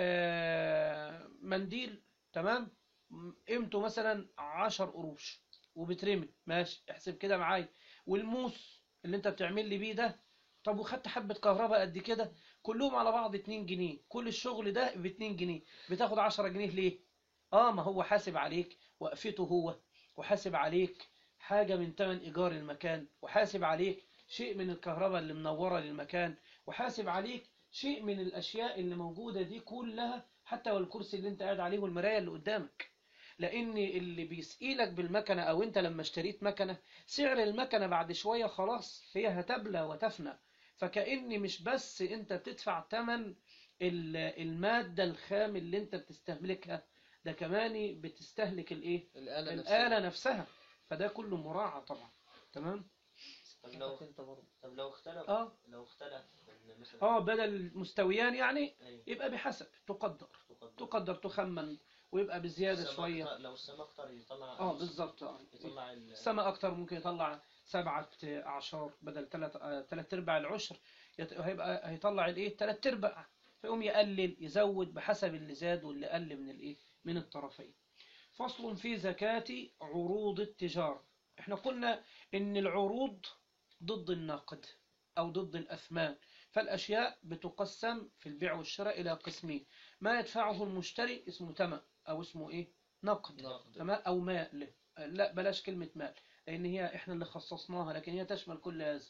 آه، منديل تمام م- قيمته مثلا عشر قروش وبترمي ماشي احسب كده معايا والموس اللي انت بتعمل لي بيه ده طب وخدت حبة كهرباء قد كده كلهم على بعض 2 جنيه كل الشغل ده ب 2 جنيه بتاخد 10 جنيه ليه اه ما هو حاسب عليك وقفته هو وحاسب عليك حاجة من تمن إيجار المكان وحاسب عليك شيء من الكهرباء اللي منورة للمكان وحاسب عليك شيء من الأشياء اللي موجودة دي كلها حتى والكرسي اللي انت قاعد عليه والمراية اللي قدامك لأن اللي بيسئلك بالمكنة أو انت لما اشتريت مكنة سعر المكنة بعد شوية خلاص هي هتبلى وتفنى فكأني مش بس انت بتدفع تمن ال- المادة الخام اللي انت بتستهلكها ده كمان بتستهلك الايه الآلة نفسها الآلة نفسها فده كله مراعى طبعا تمام طب لو انت برضه طب لو اختلف اه لو اختلف إن مثلا اه بدل مستويان يعني أيوة. يبقى بحسب تقدر تقدر. تقدر تخمن ويبقى بزيادة السما شوية أكتر- لو السما اكتر يطلع اه بالظبط اه يطلع ال- السما اكتر ممكن يطلع سبعة اعشار بدل ثلاث ثلاث ارباع العشر يت- هيبقى هيطلع الايه ثلاث ارباع فيقوم يقلل يزود بحسب اللي زاد واللي قل من الايه من الطرفين فصل في زكاة عروض التجارة احنا قلنا ان العروض ضد النقد او ضد الاثمان فالاشياء بتقسم في البيع والشراء الى قسمين ما يدفعه المشتري اسمه ثمن او اسمه ايه نقد نقد. تمام او مال لا بلاش كلمة مال لان هي احنا اللي خصصناها لكن هي تشمل كل هذا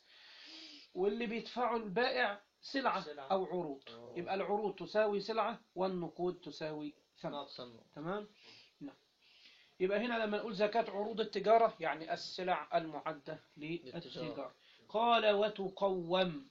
واللي بيدفعه البائع سلعة سلعة. او عروض يبقى العروض تساوي سلعة والنقود تساوي ثمن ناقصا تمام نعم يبقى هنا لما نقول زكاة عروض التجارة يعني السلع المعدة للتجارة للتجارة. قال وتقوم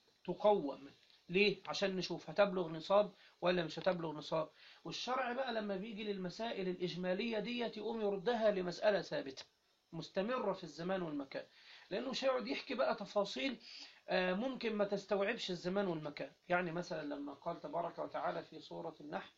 تقوم ليه عشان نشوف هتبلغ نصاب ولا مش هتبلغ نصاب والشرع بقى لما بيجي للمسائل الإجمالية ديت يقوم يردها لمسألة ثابتة مستمرة في الزمان والمكان لأنه مش هيقعد يحكي بقى تفاصيل آه، ممكن ما تستوعبش الزمان والمكان يعني مثلا لما قال تبارك وتعالى في سورة النحل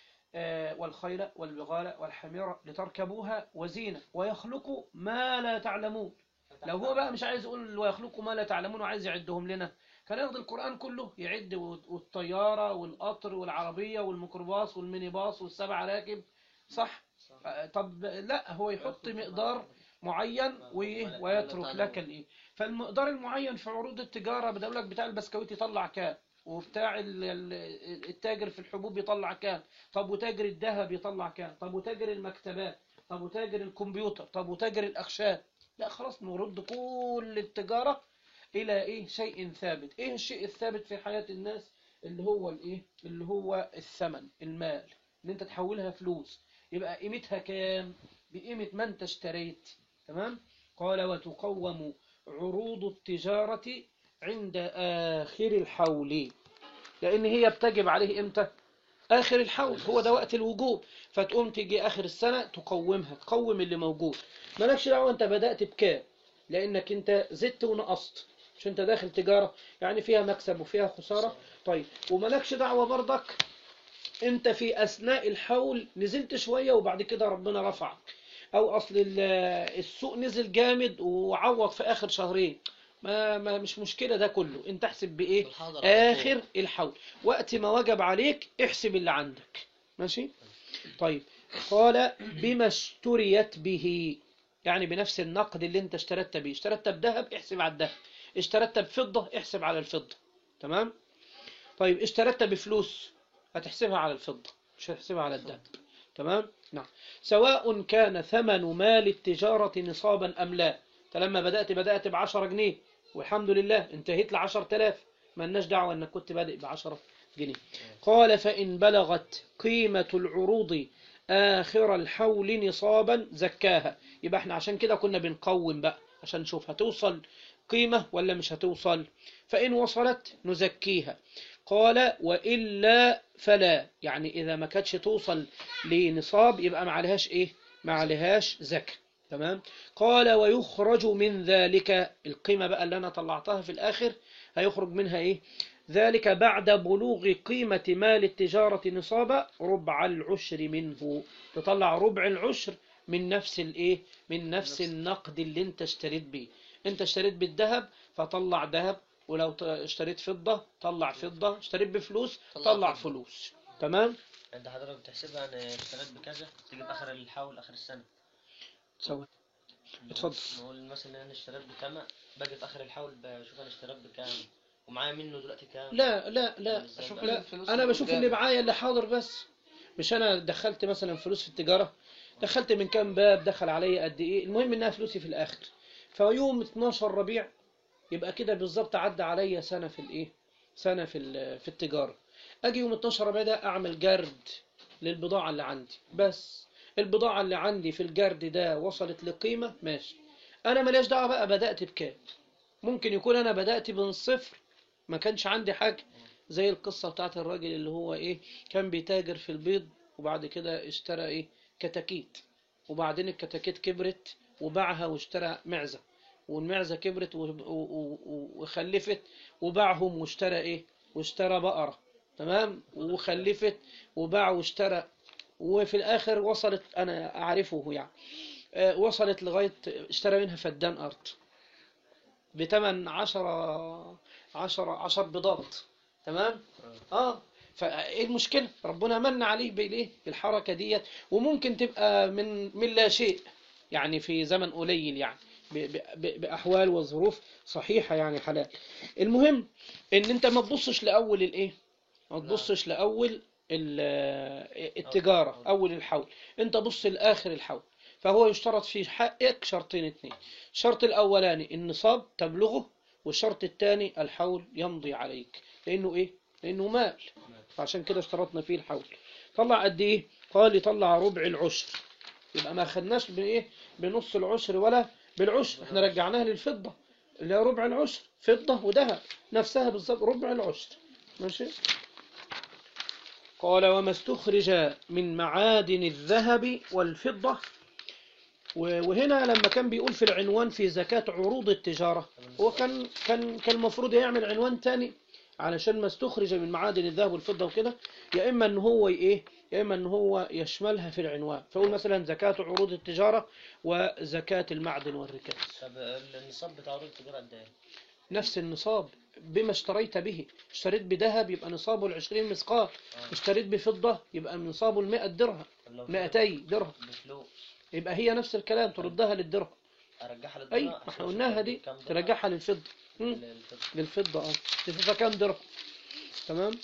آه، والخيل والبغال والحمير لتركبوها وزينة ويخلق ما لا تعلمون لو هو بقى مش عايز يقول ويخلق ما لا تعلمون وعايز يعدهم لنا كان ياخد القرآن كله يعد والطيارة والقطر والعربية والميكروباص والميني باص والسبع راكب صح آه، طب لا هو يحط مقدار معين وإيه؟ ويترك لك الايه فالمقدار المعين في عروض التجارة بدأ لك بتاع البسكويت يطلع كام وبتاع ال- ال- التاجر في الحبوب يطلع كام طب وتاجر الذهب يطلع كام طب وتاجر المكتبات طب وتاجر الكمبيوتر طب وتاجر الأخشاب لا خلاص نرد كل التجارة إلى إيه شيء ثابت إيه الشيء الثابت في حياة الناس اللي هو الإيه اللي هو الثمن المال إن أنت تحولها فلوس يبقى قيمتها كام بقيمة ما أنت اشتريت تمام قال وتقوم عروض التجارة عند آخر الحول لأن هي بتجب عليه إمتى آخر الحول هو ده وقت الوجوب فتقوم تيجي آخر السنة تقومها تقوم اللي موجود مالكش دعوة أنت بدأت بكام لأنك أنت زدت ونقصت مش أنت داخل تجارة يعني فيها مكسب وفيها خسارة طيب ومالكش دعوة برضك أنت في أثناء الحول نزلت شوية وبعد كده ربنا رفعك أو أصل ال- السوق نزل جامد وعوض في آخر شهرين ما, ما مش مشكلة ده كله انت احسب بإيه بالحاضر على طول. آخر الحول وقت ما وجب عليك احسب اللي عندك ماشي طيب قال بما اشتريت به يعني بنفس النقد اللي انت اشتريت به اشتريت بذهب احسب على الذهب اشتريت بفضة احسب على الفضة تمام طيب اشتريت بفلوس هتحسبها على الفضة مش هتحسبها على الذهب تمام نعم سواء كان ثمن مال التجارة نصابا أم لا انت لما بدأت بدأت ب 10 جنيه والحمد لله انتهيت ل 10000 مالناش دعوة انك كنت بادئ ب 10 جنيه قال فإن بلغت قيمة العروض آخر الحول نصابا زكاها يبقى احنا عشان كده كنا بنقوم بقى عشان نشوف هتوصل قيمة ولا مش هتوصل فإن وصلت نزكيها قال وإلا فلا يعني إذا ما كانتش توصل لنصاب يبقى ما عليهاش إيه ما عليهاش زكاة تمام قال ويخرج من ذلك القيمة بقى اللي أنا طلعتها في الآخر هيخرج منها إيه ذلك بعد بلوغ قيمة مال التجارة نصابا ربع العشر منه تطلع ربع العشر من نفس الايه من نفس النقد اللي انت اشتريت بيه انت اشتريت بالذهب فطلع ذهب ولو ت- اشتريت فضة طلع فضة اشتريت بفلوس طلع طلع فضة. فلوس تمام انت حضرتك بتحسبها انا اشتريت بكذا تيجي في اخر الحول اخر السنه سوا اتفضل. نقول مثلا ان انا اشتريت بكام باجي في اخر الحول بشوف انا اشتريت بكام ومعايا منه دلوقتي كام لا لا لا أشوف لا الفلوس انا اللي بشوف قدامي. اللي معايا اللي حاضر بس مش انا دخلت مثلا فلوس في التجارة دخلت من كام باب دخل عليا قد ايه المهم انها فلوسي في الاخر فيوم 12 ربيع يبقى كده بالظبط عدى عليا سنة في الايه سنة في ال- في التجارة اجي يوم 12 ربيع ده اعمل جرد للبضاعة اللي عندي بس البضاعة اللي عندي في الجرد ده وصلت لقيمة ماشي انا ماليش دعوة بقى بدأت بكام ممكن يكون انا بدأت من الصفر ما كانش عندي حاجة زي القصة بتاعت الراجل اللي هو ايه كان بيتاجر في البيض وبعد كده اشترى ايه كتاكيت وبعدين الكتاكيت كبرت وباعها واشترى معزة والمعزة كبرت و- و- و- وخلفت وباعهم واشترى ايه واشترى بقرة تمام وخلفت وباع واشترى وفي الاخر وصلت انا اعرفه يعني آه، وصلت لغاية اشترى منها فدان ارض بتمن عشرة عشرة عشر بيضات تمام اه فايه المشكلة ربنا من عليه بالايه بالحركة ديت وممكن تبقى من من لا شيء يعني في زمن قليل يعني ب- ب- ب- بأحوال وظروف صحيحة يعني حلال المهم ان انت ما تبصش لأول الايه ما تبصش لأول ال- التجارة أول الحول أنت بص لآخر الحول فهو يشترط في حقك شرطين اثنين الشرط الأولاني النصاب تبلغه والشرط الثاني الحول يمضي عليك لأنه إيه؟ لأنه مال فعشان كده اشترطنا فيه الحول طلع قد إيه؟ قال يطلع ربع العشر يبقى ما خدناش بإيه؟ بنص العشر ولا بالعشر احنا رجعناها للفضة اللي هي ربع العشر فضة وذهب نفسها بالظبط ربع العشر ماشي قال وما استخرج من معادن الذهب والفضة و- وهنا لما كان بيقول في العنوان في زكاة عروض التجارة هو كان كان كان المفروض يعمل عنوان تاني علشان ما استخرج من معادن الذهب والفضة وكده يا إما إن هو إيه يا إما إن هو يشملها في العنوان فيقول مثلا زكاة عروض التجارة وزكاة المعدن والركاز طب النصاب بتاع عروض التجاره قد ايه؟ نفس النصاب بما اشتريت به اشتريت بذهب يبقى نصابه العشرين مثقال اشتريت بفضة يبقى نصابه المئة درهم طب لو مئتي درهم بفلوس يبقى هي نفس الكلام تردها للدرهم ارجعها للدولار اي ما احنا قلناها دي ترجعها للفضة مم. للفضة اه الفضة كام درهم تمام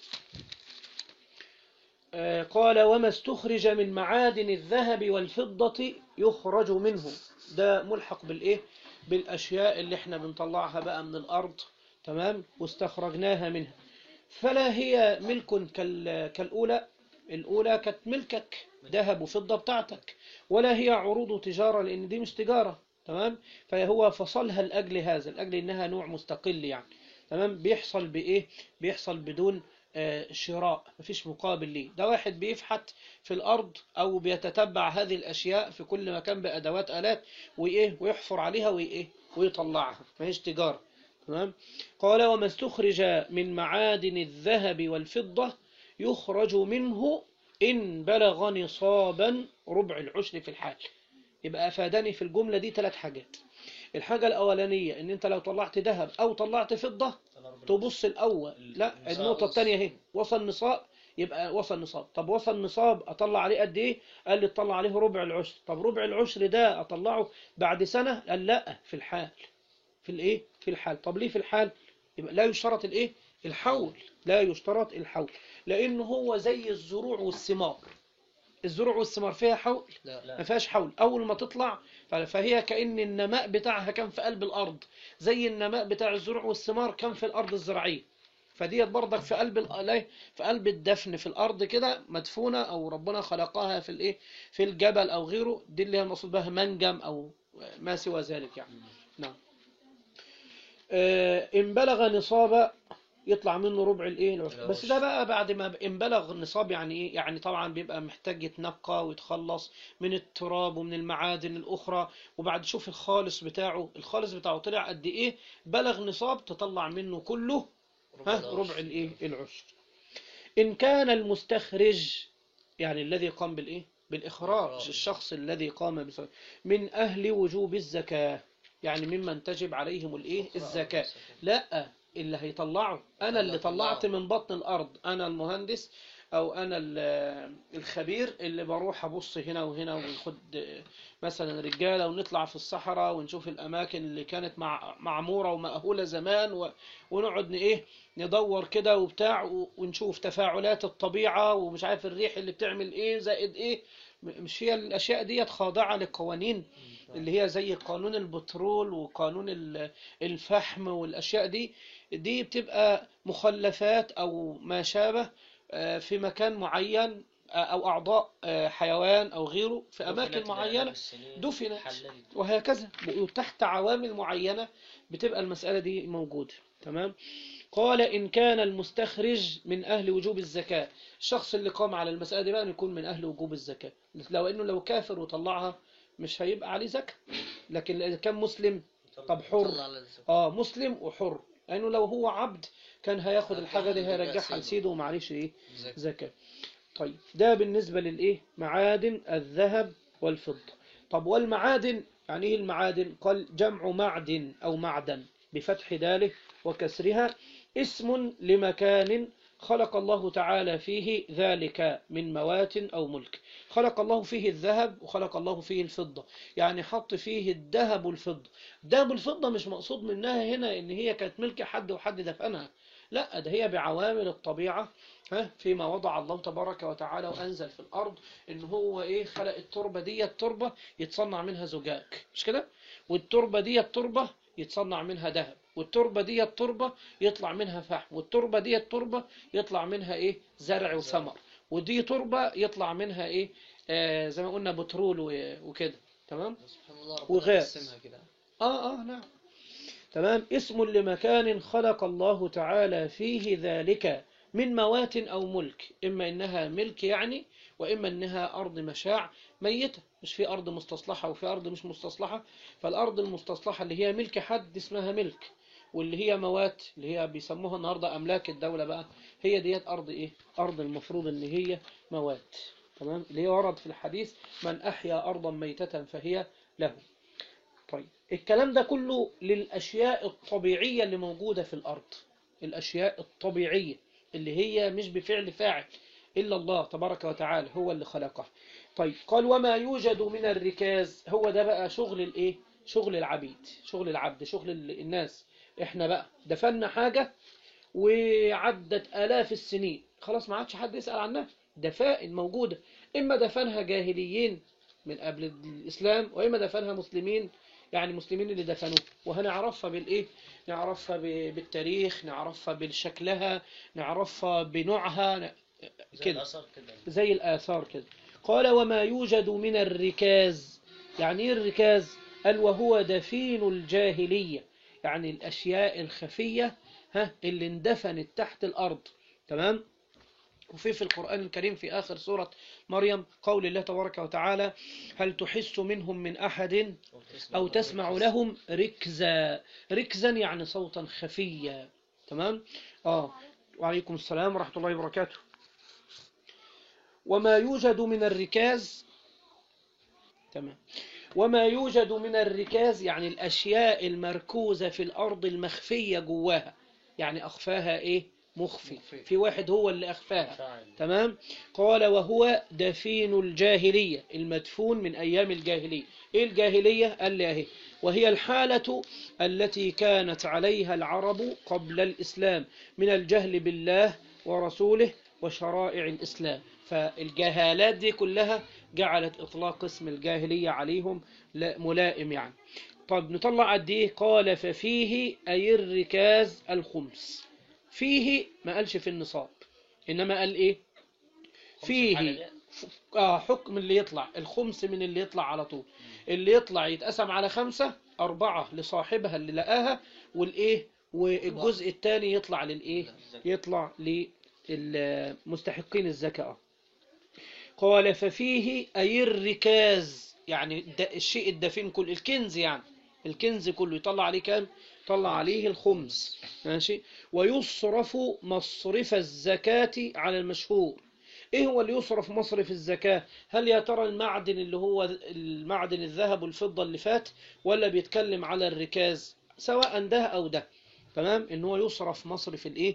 آه قال وما استخرج من معادن الذهب والفضة يخرج منه ده ملحق بالايه بالاشياء اللي احنا بنطلعها بقى من الارض تمام واستخرجناها منها فلا هي ملك كال- كالأولى الأولى كانت ملكك ذهب وفضة بتاعتك ولا هي عروض تجارة لأن دي مش تجارة تمام فهو فصلها لأجل هذا لأجل إنها نوع مستقل يعني تمام بيحصل بإيه بيحصل بدون آه، شراء مفيش مقابل ليه ده واحد بيفحت في الأرض أو بيتتبع هذه الأشياء في كل مكان بأدوات آلات وإيه ويحفر عليها وإيه ويطلعها ماهيش تجارة تمام قال وما استخرج من معادن الذهب والفضة يخرج منه إن بلغ نصابا ربع العشر في الحال يبقى أفادني في الجملة دي ثلاث حاجات الحاجة الأولانية إن أنت لو طلعت ذهب أو طلعت فضة تبص الأول لا النصاب النقطة وصل. الثانية اهي وصل نصاب يبقى وصل نصاب طب وصل نصاب أطلع عليه قد إيه قال لي اطلع عليه ربع العشر طب ربع العشر ده أطلعه بعد سنة قال لا في الحال في الإيه في الحال طب ليه في الحال يبقى لا يشترط الإيه الحول لا يشترط الحول لأنه هو زي الزروع والثمار الزروع والثمار فيها حول لا لا ما فيهاش حول اول ما تطلع فهي كأن النماء بتاعها كان في قلب الارض زي النماء بتاع الزروع والثمار كان في الارض الزراعيه فديت برضك في قلب ال- في قلب الدفن في الارض كده مدفونه او ربنا خلقها في الايه في الجبل او غيره دي اللي هي المقصود بها منجم او ما سوى ذلك يعني نعم آه، ان بلغ نصاب يطلع منه ربع الايه العشر بس ده بقى بعد ما ان بلغ النصاب يعني ايه يعني طبعا بيبقى محتاج يتنقى ويتخلص من التراب ومن المعادن الاخرى وبعد شوف الخالص بتاعه الخالص بتاعه طلع قد ايه بلغ نصاب تطلع منه كله ها العشر. ربع الايه العشر ان كان المستخرج يعني الذي قام بالايه بالاخراج بالإخراج. الشخص الذي قام بصلاة من اهل وجوب الزكاه يعني ممن تجب عليهم الايه الزكاه لا اللي هيطلعه انا اللي اللي طلعت طلعه. من بطن الارض انا المهندس او انا ال- الخبير اللي بروح ابص هنا وهنا وناخد مثلا رجاله ونطلع في الصحراء ونشوف الاماكن اللي كانت مع معموره ومأهوله زمان و- ونقعد ن- ايه ندور كده وبتاع و- ونشوف تفاعلات الطبيعه ومش عارف الريح اللي بتعمل ايه زائد ايه م- مش هي الاشياء ديت خاضعه لقوانين اللي هي زي قانون البترول وقانون ال- الفحم والاشياء دي دي بتبقى مخلفات او ما شابه آه، في مكان معين آه، او اعضاء آه، حيوان او غيره في اماكن دفنت معينه بآلاف السنين، دفنت. حللت. وهكذا وتحت عوامل معينة بتبقى المسألة دي موجودة تمام قال إن كان المستخرج من أهل وجوب الزكاة الشخص اللي قام على المسألة دي بقى أن يكون من أهل وجوب الزكاة لو إنه لو كافر وطلعها مش هيبقى عليه زكاة لكن إذا كان مسلم طب حر طلع على الزكاة. اه مسلم وحر لأنه لو هو عبد كان هياخد هيطلع الحاجة دي من زكاة هيرجعها سيده. لسيده ومعليش إيه زكاة. زكاة طيب ده بالنسبة للإيه معادن الذهب والفضة طب والمعادن يعني إيه المعادن قال جمع معدن أو معدن بفتح داله وكسرها اسم لمكان خلق الله تعالى فيه ذلك من موات أو ملك خلق الله فيه الذهب وخلق الله فيه الفضة يعني حط فيه الذهب والفضة الذهب والفضة مش مقصود منها هنا إن هي كانت ملك حد وحد دفنها لا ده هي بعوامل الطبيعة ها فيما وضع الله تبارك وتعالى وأنزل في الأرض إن هو إيه خلق التربة دي التربة يتصنع منها زجاج مش كده والتربة دي التربة يتصنع منها ذهب والتربة دي التربة يطلع منها فحم والتربة دي التربة يطلع منها إيه زرع وثمر ودي تربة يطلع منها إيه آه زي ما قلنا بترول و- وكده تمام سبحان الله ربنا وغاز. قسمها كده آه آه نعم تمام اسم لمكان خلق الله تعالى فيه ذلك من موات أو ملك إما إنها ملك يعني وإما إنها أرض مشاع ميتة مش في أرض مستصلحة وفي أرض مش مستصلحة فالأرض المستصلحة اللي هي ملك حد اسمها ملك واللي هي موات اللي هي بيسموها النهاردة أملاك الدولة بقى هي ديت أرض إيه أرض المفروض إن هي موات تمام اللي هي ورد في الحديث من أحيا أرضا ميتة فهي له طيب الكلام ده كله للأشياء الطبيعية اللي موجودة في الأرض الأشياء الطبيعية اللي هي مش بفعل فاعل إلا الله تبارك وتعالى هو اللي خلقها طيب قال وما يوجد من الركاز هو ده بقى شغل الإيه شغل العبيد شغل العبد شغل ال- الناس إحنا بقى دفنا حاجة وعدت آلاف السنين خلاص ما عادش حد يسأل عنها دفائن موجودة إما دفنها جاهليين من قبل الإسلام وإما دفنها مسلمين يعني مسلمين اللي دفنوه وهنعرفها بالإيه نعرفها ب- بالتاريخ نعرفها بشكلها نعرفها بنوعها ن- زي كده الآثار كده زي الآثار كده قال وما يوجد من الركاز يعني إيه الركاز قال وهو دفين الجاهلية يعني الأشياء الخفية ها اللي اندفنت تحت الأرض تمام وفي في القرآن الكريم في آخر سورة مريم قول الله تبارك وتعالى هل تحس منهم من أحد أو تسمع لهم ركزا ركزا يعني صوتا خفيا تمام آه وعليكم السلام ورحمة الله وبركاته وما يوجد من الركاز تمام وما يوجد من الركاز يعني الأشياء المركوزة في الأرض المخفية جواها يعني أخفاها إيه مخفي مخفي. في واحد هو اللي أخفاها فاعل تمام قال وهو دفين الجاهلية المدفون من أيام الجاهلية إيه الجاهلية قال لي أهي وهي الحالة التي كانت عليها العرب قبل الإسلام من الجهل بالله ورسوله وشرائع الإسلام فالجهالات دي كلها جعلت إطلاق اسم الجاهلية عليهم لا ملائم يعني طب نطلع قد ايه قال ففيه أي الركاز الخمس فيه ما قالش في النصاب إنما قال إيه خمس الحاجة فيه دي. آه حكم اللي يطلع الخمس من اللي يطلع على طول اللي يطلع يتقسم على خمسة أربعة لصاحبها اللي لقاها والإيه والجزء الثاني يطلع للإيه يطلع للمستحقين الزكاة قال ففيه أي الركاز يعني الد- الشيء الدفين كل الكنز يعني الكنز كله يطلع عليه كام يطلع عليه الخمس ماشي ويصرف مصرف الزكاة على المشهور ايه هو اللي يصرف مصرف الزكاة هل يا ترى المعدن اللي هو المعدن الذهب والفضة اللي فات ولا بيتكلم على الركاز سواء ده او ده تمام ان هو يصرف مصرف الايه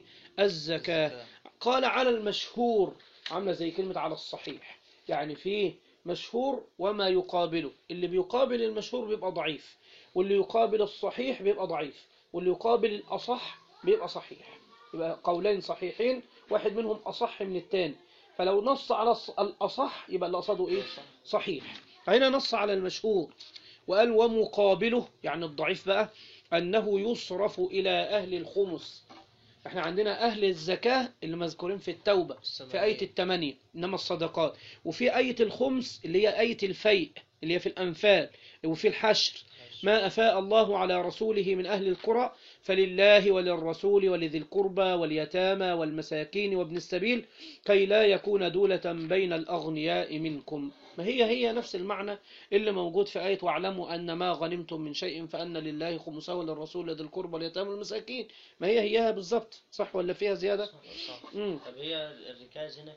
الزكاة قال على المشهور عامله زي كلمة على الصحيح يعني فيه مشهور وما يقابله اللي بيقابل المشهور بيبقى ضعيف واللي يقابل الصحيح بيبقى ضعيف واللي يقابل الأصح بيبقى صحيح يبقى قولين صحيحين واحد منهم أصح من التاني فلو نص على الص- الأصح يبقى اللي قصده إيه صحيح فهنا نص على المشهور وقال ومقابله يعني الضعيف بقى أنه يصرف إلى أهل الخمس احنا عندنا أهل الزكاة اللي مذكورين في التوبة في آية التمانية إنما الصدقات وفي آية الخمس اللي هي آية الفيء اللي هي في الأنفال وفي الحشر ما أفاء الله على رسوله من أهل القرى فلله وللرسول ولذي القربى واليتامى والمساكين وابن السبيل كي لا يكون دولة بين الأغنياء منكم ما هي هي نفس المعنى اللي موجود في آية واعلموا أن ما غنمتم من شيء فأن لله خمسه وللرسول ولذي القربى واليتامى والمساكين ما هي هيها بالظبط صح ولا فيها زيادة؟ صح. مم. طب هي الركاز هنا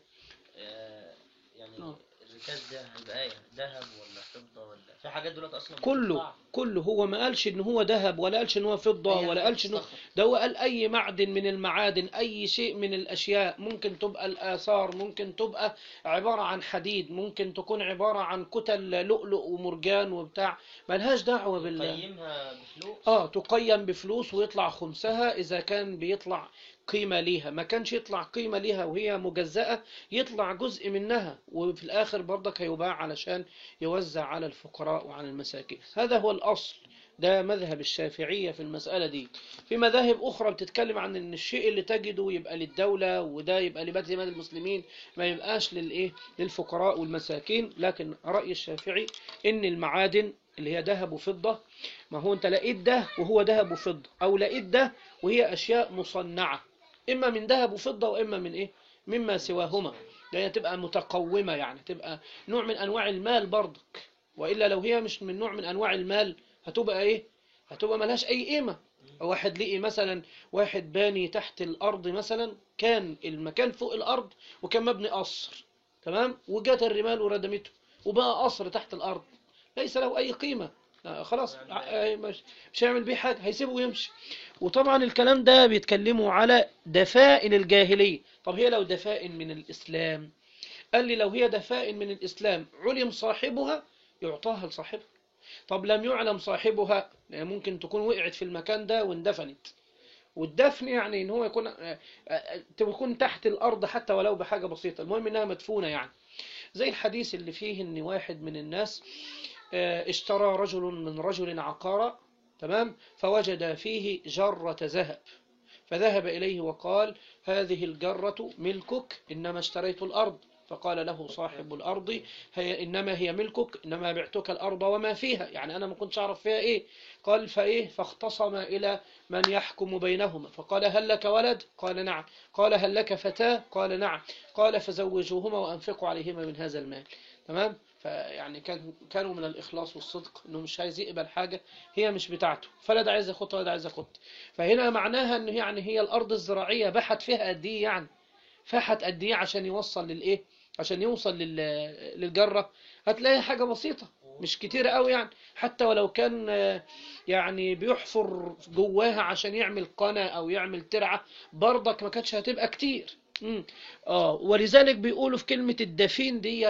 آه، يعني آه. الركاز ده هيبقى ايه ذهب ولا فضة ولا في حاجات دلوقتي اصلا كله بتطلع. كله هو ما قالش ان هو ذهب ولا قالش ان هو فضة أي ولا حاجة قالش ان هو تستخرج. ده هو قال اي معدن من المعادن اي شيء من الاشياء ممكن تبقى الاثار ممكن تبقى عبارة عن حديد ممكن تكون عبارة عن كتل لؤلؤ ومرجان وبتاع ملهاش دعوة بال قيمها بفلوس اه تقيم بفلوس ويطلع خمسها اذا كان بيطلع قيمة ليها ما كانش يطلع قيمة ليها وهي مجزأة يطلع جزء منها وفي الآخر برضك هيباع علشان يوزع على الفقراء وعلى المساكين هذا هو الأصل ده مذهب الشافعية في المسألة دي في مذاهب أخرى بتتكلم عن أن الشيء اللي تجده يبقى للدولة وده يبقى لبيت مال المسلمين ما يبقاش للإيه للفقراء والمساكين لكن رأي الشافعي أن المعادن اللي هي ذهب وفضة ما هو أنت لقيت ده وهو ذهب وفضة أو لقيت ده وهي أشياء مصنعة إما من ذهب وفضة وإما من إيه مما سواهما يعني تبقى متقومة يعني تبقى نوع من أنواع المال برضك وإلا لو هي مش من نوع من أنواع المال هتبقى إيه هتبقى ملهاش أي قيمة واحد لقي مثلا واحد باني تحت الأرض مثلا كان المكان فوق الأرض وكان مبني قصر تمام وجات الرمال وردمته وبقى قصر تحت الأرض ليس له أي قيمة لا، خلاص ع- مش مش هيعمل بيه حاجة هيسيبه ويمشي وطبعا الكلام ده بيتكلموا على دفائن الجاهلية طب هي لو دفائن من الإسلام قال لي لو هي دفائن من الإسلام علم صاحبها يعطاها لصاحبها طب لم يعلم صاحبها يعني ممكن تكون وقعت في المكان ده واندفنت والدفن يعني ان هو يكون آه، آه، تكون تحت الارض حتى ولو بحاجه بسيطه المهم انها مدفونه يعني زي الحديث اللي فيه ان واحد من الناس آه، اشترى رجل من رجل عقارا تمام فوجد فيه جرة ذهب فذهب إليه وقال هذه الجرة ملكك إنما اشتريت الأرض فقال له صاحب الأرض هي إنما هي ملكك إنما بعتك الأرض وما فيها يعني أنا ما كنتش أعرف فيها إيه قال فإيه فاختصم إلى من يحكم بينهما فقال هل لك ولد قال نعم قال هل لك فتاة قال نعم قال فزوجوهما وأنفقوا عليهما من هذا المال تمام فيعني كان كانوا من الإخلاص والصدق إنه مش عايز يقبل حاجة هي مش بتاعته فلا ده عايز ياخدها ولا ده عايز ياخدها فهنا معناها إنه يعني هي الأرض الزراعية بحت فيها قد إيه يعني فحت قد إيه عشان يوصل للإيه عشان يوصل لل... للجرة هتلاقي حاجة بسيطة مش كتير قوي يعني حتى ولو كان آه، يعني بيحفر جواها عشان يعمل قناة أو يعمل ترعة برضك ما كانتش هتبقى كتير مم. اه ولذلك بيقولوا في كلمة الدفين دي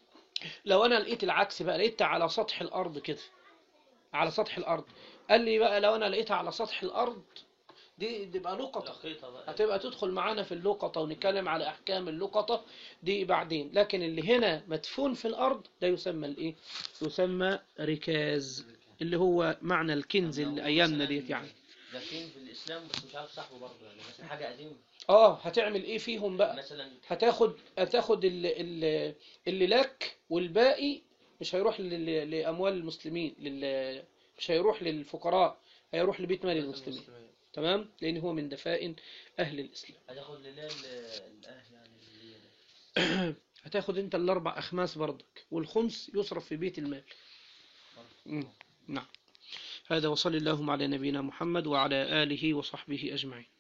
لو انا لقيت العكس بقى لقيتها على سطح الارض كده على سطح الارض قال لي بقى لو انا لقيتها على سطح الارض دي تبقى لقطة لقيطة بقى هتبقى تدخل معانا في اللقطة ونتكلم على أحكام اللقطة دي بعدين لكن اللي هنا مدفون في الأرض ده يسمى الإيه؟ يسمى ركاز اللي هو معنى الكنز اللي أيامنا ديت يعني دافين في الاسلام بس مش عارف صاحبه برضه يعني مثلا حاجه قديمه آه هتعمل إيه فيهم بقى؟ مثلا هتاخد هتاخد اللي, اللي, اللي لك والباقي مش هيروح لل- لأموال المسلمين لل مش هيروح للفقراء هيروح لبيت مال المسلمين تمام لأن هو من دفائن أهل الإسلام هتاخد لله ال- الاهل يعني اللي هي ده. هتاخد انت الاربع اخماس برضك والخمس يصرف في بيت المال مم. نعم هذا وصلى اللهم على نبينا محمد وعلى آله وصحبه أجمعين